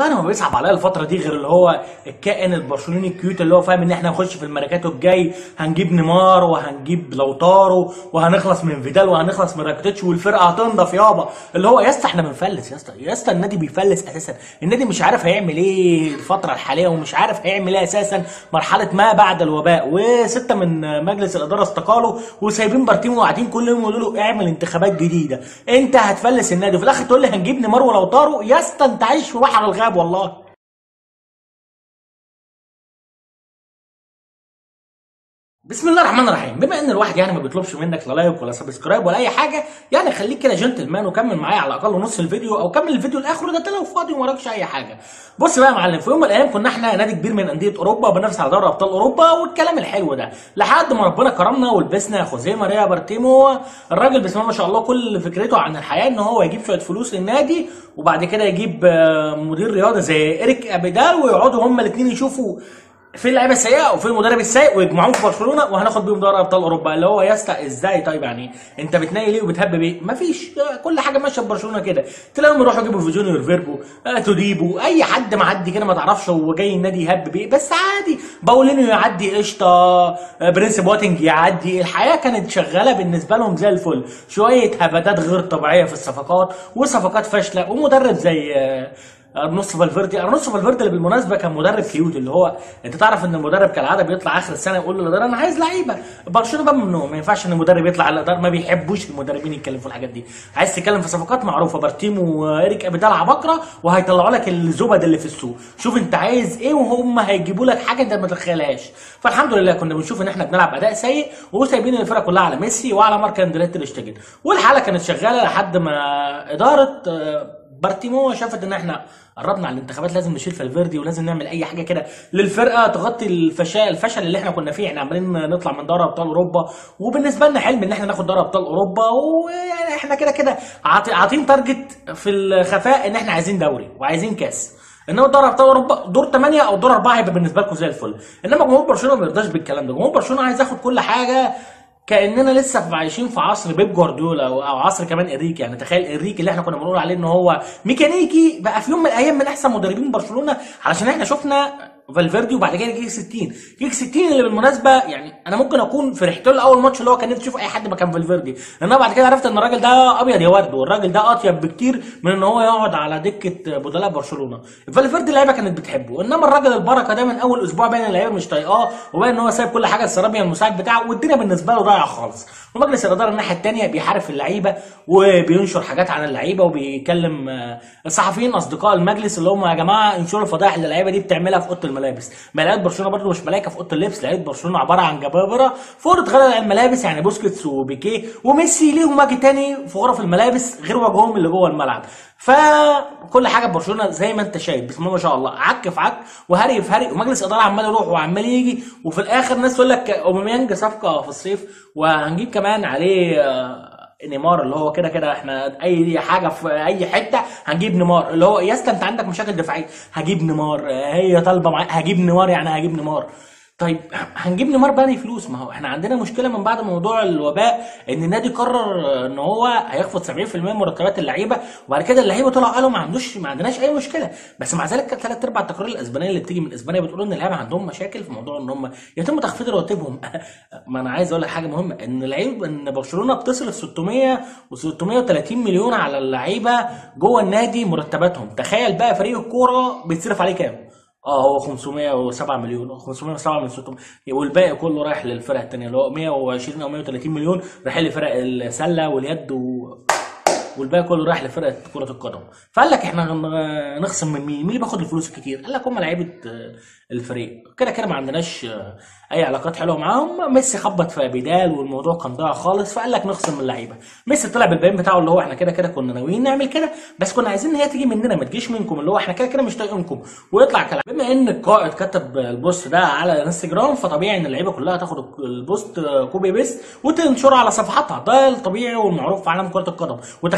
والله انا ما بيصعب عليا الفتره دي غير اللي هو الكائن البرشلوني الكيوت اللي هو فاهم ان احنا نخش في الميركاتو الجاي هنجيب نيمار وهنجيب لوتارو وهنخلص من فيدال وهنخلص من راكيتيتش والفرقه هتنضف يابا اللي هو يا اسطى احنا بنفلس يا اسطى يا اسطى النادي بيفلس اساسا النادي مش عارف هيعمل ايه الفتره الحاليه ومش عارف هيعمل ايه اساسا مرحله ما بعد الوباء وسته من مجلس الاداره استقالوا وسايبين بارتيمو وقاعدين كل يوم يقولوا له اعمل انتخابات جديده انت هتفلس النادي وفي الاخر تقول لي هنجيب نيمار ولوتارو يا اسطى انت عايش في بحر الغاب والله بسم الله الرحمن الرحيم بما ان الواحد يعني ما بيطلبش منك لا لايك ولا سبسكرايب ولا اي حاجه يعني خليك كده جنتلمان وكمل معايا على الاقل نص الفيديو او كمل الفيديو لاخره ده انت لو فاضي ومراكش اي حاجه بص بقى يا معلم في يوم من الايام كنا احنا نادي كبير من انديه اوروبا بننافس على دوري ابطال اوروبا والكلام الحلو ده لحد ما ربنا كرمنا ولبسنا خوزيه ماريا بارتيمو الراجل بسم الله ما شاء الله كل فكرته عن الحياه ان هو يجيب شويه فلوس للنادي وبعد كده يجيب آه، مدير رياضه زي اريك ابيدال ويقعدوا هما الاثنين يشوفوا في اللعيبه السيئه وفي المدرب السيء ويجمعوهم في برشلونه وهناخد بيهم دوري ابطال اوروبا اللي هو يا اسطى ازاي طيب يعني انت بتناي ليه وبتهب بيه؟ مفيش كل حاجه ماشيه في برشلونه كده تلاقيهم يروحوا يجيبوا في جونيور فيربو آه، توديبو اي حد معدي كده ما تعرفش هو جاي النادي يهب بيه بس عادي باولينيو يعدي قشطه آه، برنس بواتنج يعدي الحياه كانت شغاله بالنسبه لهم زي الفل شويه هبدات غير طبيعيه في الصفقات وصفقات فاشله ومدرب زي آه، ارنوس فالفيردي ارنوس فالفيردي اللي بالمناسبه كان مدرب كيوت اللي هو انت تعرف ان المدرب كالعاده بيطلع اخر السنه يقول للاداره انا عايز لعيبه برشلونه بقى منهم ما ينفعش ان المدرب يطلع على الاداره ما بيحبوش المدربين يتكلموا في الحاجات دي عايز تتكلم في صفقات معروفه بارتيمو واريك ابيدال عبقره وهيطلعوا لك الزبد اللي في السوق شوف انت عايز ايه وهم هيجيبوا لك حاجه انت ما تتخيلهاش فالحمد لله كنا بنشوف ان احنا بنلعب اداء سيء وسايبين الفرقه كلها على ميسي وعلى مارك اندريه تير شتيجن والحاله كانت شغاله لحد ما اداره آه، بارتيمو شافت ان احنا قربنا على الانتخابات لازم نشيل فالفيردي ولازم نعمل اي حاجه كده للفرقه تغطي الفشل الفشل اللي احنا كنا فيه احنا عمالين نطلع من دوري ابطال اوروبا وبالنسبه لنا حلم ان احنا ناخد دوري ابطال اوروبا ويعني احنا كده كده عاطي- عاطين تارجت في الخفاء ان احنا عايزين دوري وعايزين كاس انما دوري ابطال اوروبا دور 8 او دور 4 هيبقى بالنسبه لكم زي الفل انما جمهور برشلونه ما بيرضاش بالكلام ده جمهور برشلونه عايز ياخد كل حاجه كاننا لسه في- عايشين في عصر بيب جوارديولا او أو عصر كمان انريكي يعني تخيل انريكي اللي احنا كنا بنقول عليه ان هو ميكانيكي بقى في يوم من الايام من احسن مدربين برشلونه علشان احنا شفنا فالفيردي وبعد كده كيك 60 كيك 60 اللي بالمناسبه يعني انا ممكن اكون فرحت له اول ماتش اللي هو كان نفسي اشوف اي حد مكان فالفيردي لان انا بعد كده عرفت ان الراجل ده ابيض يا ورد والراجل ده اطيب بكتير من ان هو يقعد على دكه بدلاء برشلونه فالفيردي اللعيبه كانت بتحبه انما الراجل البركه ده من اول اسبوع باين اللعيبه مش طايقاه وباين ان هو سايب كل حاجه لسرابيا المساعد بتاعه والدنيا بالنسبه له ضايعه خالص ومجلس الاداره الناحيه الثانيه بيحارب في اللعيبه وبينشر حاجات عن اللعيبه وبيكلم آه، الصحفيين اصدقاء المجلس اللي هم يا جماعه انشروا الفضائح اللي اللعيبه دي بتعملها في اوضه الملابس ملاعب برشلونه برضه مش ملايكه في اوضه اللبس لعيبه برشلونه عباره عن جبابره في اوضه غير الملابس يعني بوسكيتس وبيكيه وميسي ليهم واجه تاني في غرف الملابس غير وجههم اللي جوه الملعب فكل حاجه في برشلونه زي ما انت شايف بسم الله ما شاء الله عك في عك وهري في هري ومجلس اداره عمال يروح وعمال يجي وفي الاخر ناس تقول لك اوباميانج صفقه في الصيف وهنجيب كمان عليه آه، نيمار اللي هو كده كده احنا اي حاجه في اي حته هنجيب نيمار اللي هو يا اسطى انت عندك مشاكل دفاعيه هجيب نيمار آه، هي طالبه معايا هجيب نيمار يعني هجيب نيمار طيب هنجيب نيمار بقى فلوس ما هو احنا عندنا مشكله من بعد موضوع الوباء ان النادي قرر ان هو هيخفض 70% من مرتبات اللعيبه وبعد كده اللعيبه طلعوا قالوا ما عندوش ما عندناش اي مشكله بس مع ذلك ثلاث ارباع التقارير الاسبانيه اللي بتيجي من اسبانيا بتقول ان اللعيبه عندهم مشاكل في موضوع ان هم يتم تخفيض رواتبهم ما انا عايز اقول لك حاجه مهمه ان اللعيب ان برشلونه بتصرف 600 و 630 مليون على اللعيبه جوه النادي مرتباتهم تخيل بقى فريق الكوره بيتصرف عليه كام اه هو 507 مليون 507 من 600 والباقي كله رايح للفرق الثانيه اللي هو 120 او 130 مليون رايحين لفرق السله واليد و... والباقي كله رايح لفرقه كره القدم فقال لك احنا هن- نخصم من مين مين اللي بياخد الفلوس الكتير قال لك هم لعيبه آه، الفريق كده كده ما عندناش آه، اي علاقات حلوه معاهم ميسي خبط في بدال والموضوع كان ضايع خالص فقال لك نخصم من اللعيبه ميسي طلع بالبيان بتاعه اللي هو احنا كده كده كنا ناويين نعمل كده بس كنا عايزين ان هي تيجي مننا ما تجيش منكم اللي هو احنا كده كده مش طايقينكم ويطلع كلام بما ان القائد كتب البوست ده على انستجرام فطبيعي ان اللعيبه كلها تاخد البوست آه، كوبي بيست وتنشره على صفحاتها ده الطبيعي والمعروف في عالم كره القدم وتخيل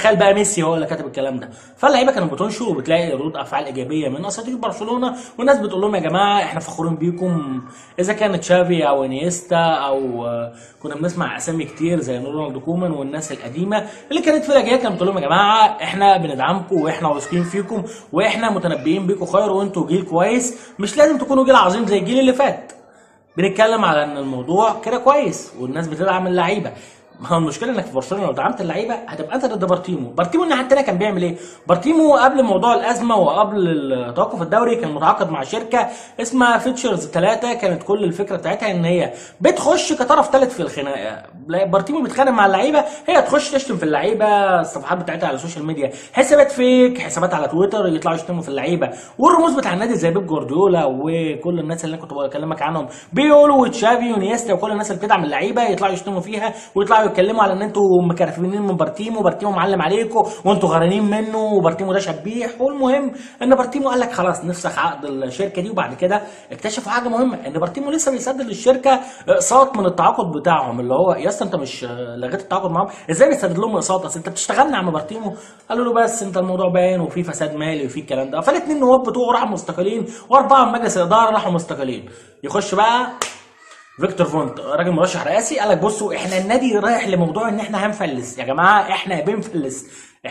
فتخيل بقى ميسي هو اللي كاتب الكلام ده فاللعيبه كانت بتنشر وبتلاقي ردود افعال ايجابيه من اساطير برشلونه والناس بتقول لهم يا جماعه احنا فخورين بيكم اذا كانت تشافي او انيستا او آه، كنا بنسمع اسامي كتير زي رونالدو كومان والناس القديمه اللي كانت في الاجيال كانت بتقول لهم يا جماعه احنا بندعمكم واحنا واثقين فيكم واحنا متنبئين بيكم خير وانتوا جيل كويس مش لازم تكونوا جيل عظيم زي الجيل اللي فات بنتكلم على ان الموضوع كده كويس والناس بتدعم اللعيبه ما هو المشكله انك في برشلونه لو دعمت اللعيبه هتبقى انت ضد بارتيمو، بارتيمو الناحيه الثانيه كان بيعمل ايه؟ بارتيمو قبل موضوع الازمه وقبل توقف الدوري كان متعاقد مع شركه اسمها فيتشرز ثلاثه كانت كل الفكره بتاعتها ان هي بتخش كطرف ثالث في الخناقه، بارتيمو بيتخانق مع اللعيبه هي تخش تشتم في اللعيبه الصفحات بتاعتها على السوشيال ميديا حسابات فيك حسابات على تويتر يطلعوا يشتموا في اللعيبه والرموز بتاع النادي زي بيب جوارديولا وكل الناس اللي انا كنت بكلمك عنهم بيقولوا وتشافي ونيستا وكل الناس اللي بتدعم اللعيبه يطلعوا يشتموا فيها ويطلعوا يتكلموا على ان انتوا مكرفنين من بارتيمو وبارتيمو معلم عليكم وانتوا غرانين منه وبارتيمو ده شبيح والمهم ان بارتيمو قال لك خلاص نفسخ عقد الشركه دي وبعد كده اكتشفوا حاجه مهمه ان بارتيمو لسه بيسدد للشركه اقساط من التعاقد بتاعهم اللي هو يا اسطى انت مش لغيت التعاقد معاهم ازاي بتسدد لهم اقساط اصل انت بتشتغلنا يا عم بارتيمو قالوا له بس انت الموضوع باين وفي فساد مالي وفي الكلام ده فالاثنين نواب بتوعه راحوا مستقلين واربعه من مجلس الاداره راحوا مستقلين يخش بقى فيكتور فونت راجل مرشح رئاسي قال لك بصوا احنا النادي رايح لموضوع ان احنا هنفلس يا جماعه احنا بنفلس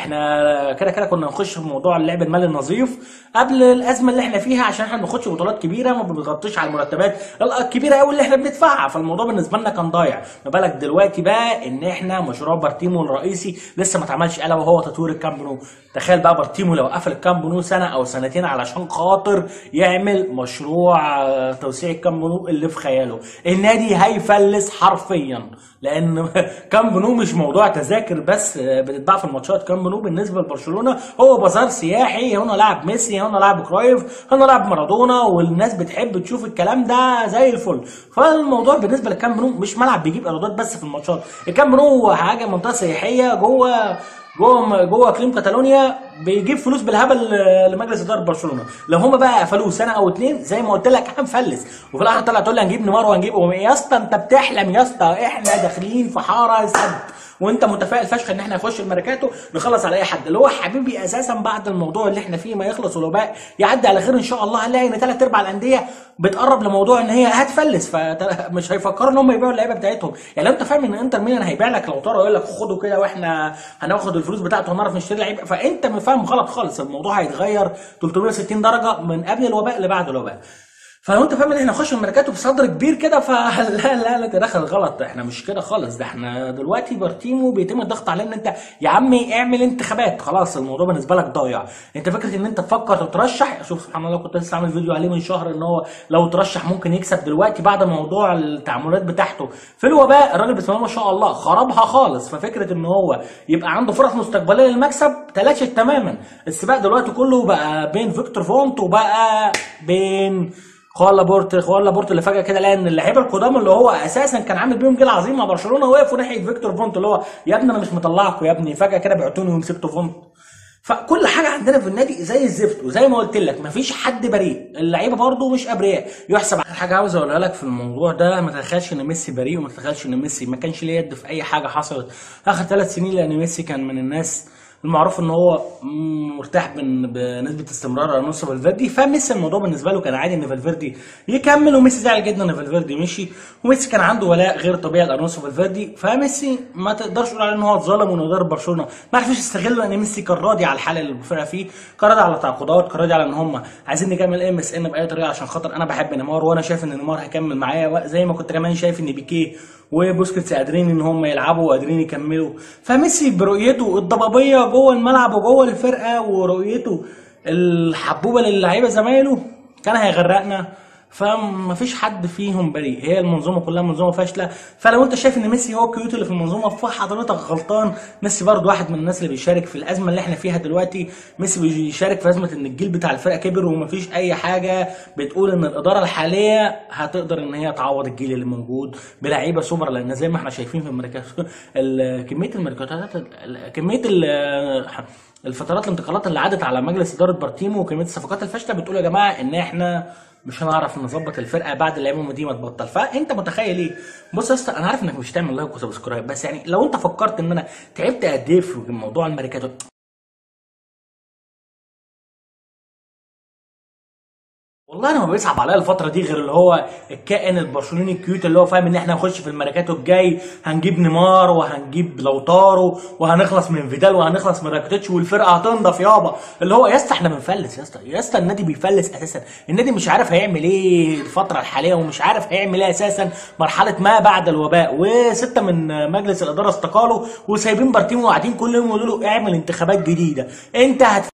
احنا كده كده كنا نخش في موضوع اللعب المالي النظيف قبل الازمه اللي احنا فيها عشان احنا بنخش بطولات كبيره ما بنغطيش على المرتبات الكبيره قوي اللي احنا بندفعها فالموضوع بالنسبه لنا كان ضايع ما بالك دلوقتي بقى ان احنا مشروع بارتيمو الرئيسي لسه ما اتعملش الا وهو تطوير الكامب نو تخيل بقى بارتيمو لو قفل الكامب نو سنه او سنتين علشان خاطر يعمل مشروع آه، توسيع الكامب نو اللي في خياله النادي هيفلس حرفيا لان كامب نو مش موضوع تذاكر بس آه، بتتباع في الماتشات كامب نو بالنسبه لبرشلونه هو بازار سياحي هنا لاعب ميسي هنا لاعب كرايف هنا لاعب مارادونا والناس بتحب تشوف الكلام ده زي الفل فالموضوع بالنسبه للكامب نو مش ملعب بيجيب ايرادات بس في الماتشات الكامب نو حاجه منطقه سياحيه جوه جوه جوه اقليم كاتالونيا بيجيب فلوس بالهبل لمجلس اداره برشلونه لو هم بقى قفلوه سنه او اتنين زي ما قلت لك هنفلس وفي الاخر طلع تقول لي هنجيب نيمار وهنجيب يا اسطى انت بتحلم يا اسطى احنا داخلين في حاره سد وانت متفائل فشخ ان احنا نخش الميركاتو نخلص على اي حد اللي هو حبيبي اساسا بعد الموضوع اللي احنا فيه ما يخلص والوباء يعدي على خير ان شاء الله هنلاقي ان ثلاث ارباع الانديه بتقرب لموضوع ان هي هتفلس فمش هيفكروا ان هم يبيعوا اللعيبه بتاعتهم يعني لو انت فاهم ان انتر ميلان هيبيع لك لو ترى يقول لك خدوا كده واحنا هناخد الفلوس بتاعته ونعرف نشتري لعيبه فانت فاهم غلط خالص الموضوع هيتغير 360 درجه من قبل الوباء لبعد الوباء فلو انت فاهم ان احنا نخش الميركاتو بصدر كبير كده فلا لا لا تدخل غلط احنا مش كده خالص ده احنا دلوقتي بارتيمو بيتم الضغط علينا ان انت يا عمي اعمل انتخابات خلاص الموضوع بالنسبه لك ضايع انت فكره ان انت تفكر تترشح شوف سبحان الله كنت لسه عامل فيديو عليه من شهر ان هو لو ترشح ممكن يكسب دلوقتي بعد موضوع التعاملات بتاعته في الوباء الراجل بسم الله ما شاء الله خربها خالص ففكره ان هو يبقى عنده فرص مستقبليه للمكسب تلاشت تماما السباق دلوقتي كله بقى بين فيكتور فونت وبقى بين خوان لابورت خوان لابورت اللي فجاه كده لقى ان اللعيبه القدام اللي هو اساسا كان عامل بيهم جيل عظيم مع برشلونه وقفوا ناحيه فيكتور فونت اللي هو يا ابني انا مش مطلعكم يا ابني فجاه كده بعتوني ومسكتوا فونت فكل حاجه عندنا في النادي زي الزفت وزي ما قلت لك مفيش حد بريء اللعيبه برضه مش ابرياء يحسب على حاجه عاوز اقولها لك في الموضوع ده ما تتخيلش ان ميسي بريء وما تتخيلش ان ميسي ما كانش ليه يد في اي حاجه حصلت اخر ثلاث سنين لان ميسي كان من الناس المعروف ان هو مرتاح من بنسبه استمرار الونسو فالفيردي فميسي الموضوع بالنسبه له كان عادي ان فالفيردي يكمل وميسي زعل جدا ان فالفيردي مشي وميسي كان عنده ولاء غير طبيعي لالونسو فالفيردي فميسي ما تقدرش تقول عليه ان هو اتظلم وانه يدرب برشلونه ما عرفش يستغل لان ميسي كان راضي على الحاله اللي الفرقه فيه كان راضي على تعاقدات كان راضي على ان هم عايزين نكمل ام اس ان باي طريقه عشان خاطر انا بحب نيمار وانا شايف ان نيمار هيكمل معايا زي ما كنت كمان شايف ان بيكيه وبوسكيتس قادرين ان هم يلعبوا وقادرين يكملوا فميسي برؤيته الضبابيه جوه الملعب وجوه الفرقه ورؤيته الحبوبه للعيبه زمايله كان هيغرقنا فما فيش حد فيهم بريء هي المنظومه كلها منظومه فاشله فلو انت شايف ان ميسي هو الكيوت اللي في المنظومه فحضرتك غلطان ميسي برضه واحد من الناس اللي بيشارك في الازمه اللي احنا فيها دلوقتي ميسي بيشارك في ازمه ان الجيل بتاع الفرقه كبر ومفيش اي حاجه بتقول ان الاداره الحاليه هتقدر ان هي تعوض الجيل اللي موجود بلعيبه سوبر لان زي ما احنا شايفين في الميركاتو ال- كميه الميركاتات ال- كميه ال- الفترات الانتقالات اللي عدت على مجلس اداره بارتيمو وكميه الصفقات الفاشله بتقول يا جماعه ان احنا مش هنعرف نظبط الفرقه بعد اللعيبه دي ما تبطل فانت متخيل ايه بص يا اسطى انا عارف انك مش هتعمل لايك وسبسكرايب بس يعني لو انت فكرت ان انا تعبت قد ايه في موضوع الماركاتو والله انا ما بيصعب عليا الفتره دي غير اللي هو الكائن البرشلوني الكيوت اللي هو فاهم ان احنا هنخش في الميركاتو الجاي هنجيب نيمار وهنجيب لوتارو وهنخلص من فيدال وهنخلص من راكيتيتش والفرقه هتنضف يابا اللي هو يا اسطى احنا بنفلس يا اسطى يا اسطى النادي بيفلس اساسا النادي مش عارف هيعمل ايه الفتره الحاليه ومش عارف هيعمل ايه اساسا مرحله ما بعد الوباء وسته من مجلس الاداره استقالوا وسايبين بارتيمو وقاعدين كل يوم يقولوا له اعمل انتخابات جديده انت هت